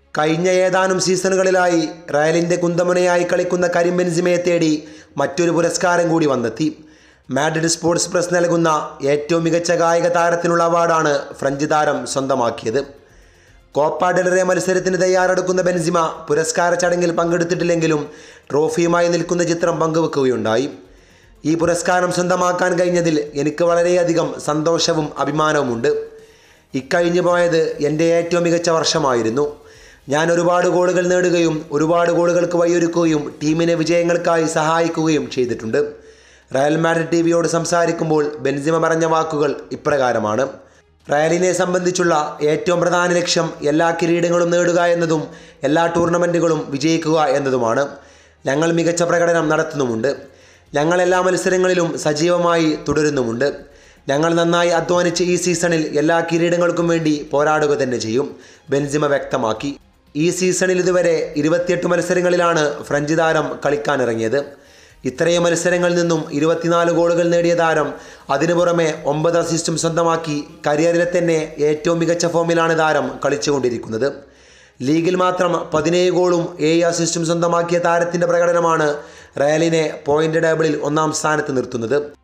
കഴിഞ്ഞ ഏതാനും സീസണുകളിലായി റയലിൻ്റെ കുന്തമുനയായി കളിക്കുന്ന കരിം ബെൻസിമയെ തേടി മറ്റൊരു പുരസ്കാരം കൂടി വന്നെത്തി മാഡ്രിഡ് സ്പോർട്സ് പ്രസ് നൽകുന്ന ഏറ്റവും മികച്ച കായിക താരത്തിനുള്ള അവാർഡാണ് ഫ്രഞ്ച് താരം സ്വന്തമാക്കിയത് കോപ്പ ഡെലറെ മത്സരത്തിന് തയ്യാറെടുക്കുന്ന ബെൻസിമ പുരസ്കാര ചടങ്ങിൽ പങ്കെടുത്തിട്ടില്ലെങ്കിലും ട്രോഫിയുമായി നിൽക്കുന്ന ചിത്രം പങ്കുവെക്കുകയുണ്ടായി ഈ പുരസ്കാരം സ്വന്തമാക്കാൻ കഴിഞ്ഞതിൽ എനിക്ക് വളരെയധികം സന്തോഷവും അഭിമാനവുമുണ്ട് ഇക്കഴിഞ്ഞു പോയത് എൻ്റെ ഏറ്റവും മികച്ച വർഷമായിരുന്നു ഞാൻ ഒരുപാട് ഗോളുകൾ നേടുകയും ഒരുപാട് ഗോളുകൾക്ക് വഴിയൊരുക്കുകയും ടീമിനെ വിജയങ്ങൾക്കായി സഹായിക്കുകയും ചെയ്തിട്ടുണ്ട് റയൽ മാഡ്രിഡ് ടി വിയോട് സംസാരിക്കുമ്പോൾ ബെൻസിമ പറഞ്ഞ വാക്കുകൾ ഇപ്രകാരമാണ് റയലിനെ സംബന്ധിച്ചുള്ള ഏറ്റവും പ്രധാന ലക്ഷ്യം എല്ലാ കിരീടങ്ങളും നേടുക എന്നതും എല്ലാ ടൂർണമെൻറ്റുകളും വിജയിക്കുക എന്നതുമാണ് ഞങ്ങൾ മികച്ച പ്രകടനം നടത്തുന്നുമുണ്ട് ഞങ്ങൾ എല്ലാ മത്സരങ്ങളിലും സജീവമായി തുടരുന്നുമുണ്ട് ഞങ്ങൾ നന്നായി അധ്വാനിച്ച് ഈ സീസണിൽ എല്ലാ കിരീടങ്ങൾക്കും വേണ്ടി പോരാടുക തന്നെ ചെയ്യും ബെൻസിമ വ്യക്തമാക്കി ഈ സീസണിൽ ഇതുവരെ ഇരുപത്തിയെട്ട് മത്സരങ്ങളിലാണ് ഫ്രഞ്ച് താരം കളിക്കാനിറങ്ങിയത് ഇത്രയും മത്സരങ്ങളിൽ നിന്നും ഇരുപത്തിനാല് ഗോളുകൾ നേടിയ താരം അതിനു പുറമെ ഒമ്പത് അസിസ്റ്റും സ്വന്തമാക്കി കരിയറിലെ തന്നെ ഏറ്റവും മികച്ച ഫോമിലാണ് താരം കളിച്ചുകൊണ്ടിരിക്കുന്നത് ലീഗിൽ മാത്രം പതിനേഴ് ഗോളും ഏഴ് അസിസ്റ്റും സ്വന്തമാക്കിയ താരത്തിൻ്റെ പ്രകടനമാണ് റയലിനെ പോയിന്റ് ടേബിളിൽ ഒന്നാം സ്ഥാനത്ത് നിർത്തുന്നത്